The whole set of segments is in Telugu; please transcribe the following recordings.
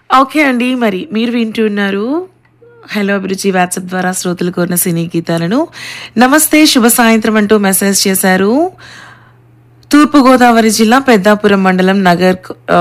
ఓకే అండి మరి మీరు వింటున్నారు హలో అభిరుచి వాట్సాప్ ద్వారా శ్రోతలు కోరిన సినీ గీతాలను నమస్తే శుభ సాయంత్రం అంటూ మెసేజ్ చేశారు తూర్పుగోదావరి జిల్లా పెద్దాపురం మండలం నగర్ ఆ,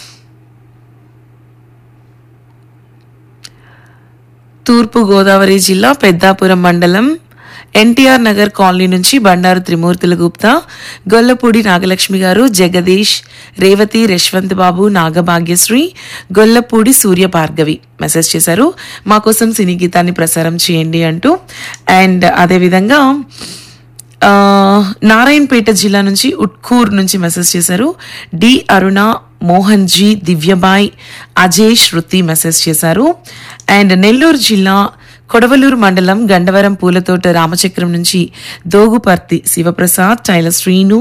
తూర్పు గోదావరి జిల్లా పెద్దాపురం మండలం ఎన్టీఆర్ నగర్ కాలనీ నుంచి బండారు త్రిమూర్తుల గుప్తా గొల్లపూడి నాగలక్ష్మి గారు జగదీష్ రేవతి యశ్వంత్ బాబు నాగభాగ్యశ్రీ గొల్లపూడి సూర్య భార్గవి మెసేజ్ చేశారు మా కోసం సినీ గీతాన్ని ప్రసారం చేయండి అంటూ అండ్ అదేవిధంగా ఆ, నారాయణపేట జిల్లా నుంచి ఉట్కూర్ నుంచి మెసేజ్ చేశారు డి అరుణ మోహన్ జీ దివ్యబాయ్ అజయ్ శృతి మెసేజ్ చేశారు అండ్ నెల్లూరు జిల్లా కొడవలూరు మండలం గండవరం పూలతోట రామచక్రం నుంచి Doguparthi Sivaprasad tailor Srinu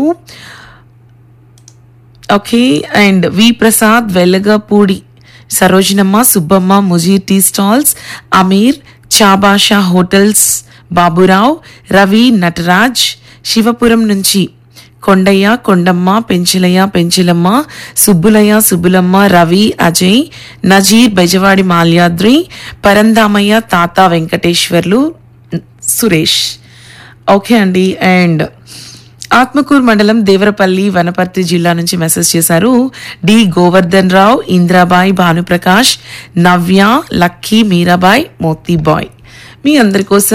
okay and V Prasad Vellagapudi Sarojinamma Subbamma Mujeer tea stalls Ameer Chabasha hotels Baburao Ravi Nataraj Sivapuram నుంచి కొండయ్య కొండమ్మ పెంచిలయ్య పెంచిలమ్మ సుబ్బులయ్య సుబ్బులమ్మ రవి అజయ్ నజీర్ బెజవాడి మాల్యాద్రి పరందామయ్య తాత వెంకటేశ్వర్లు సురేష్ ఓకే అండి అండ్ ఆత్మకూరు మండలం దేవరపల్లి వనపర్తి జిల్లా నుంచి మెసేజ్ చేశారు డి గోవర్ధన్ రావు ఇంద్రాబాయ్ భానుప్రకాష్ నవ్య లక్కీ మీరాబాయ్ మోతీబాయ్ మీ అందరి కోసం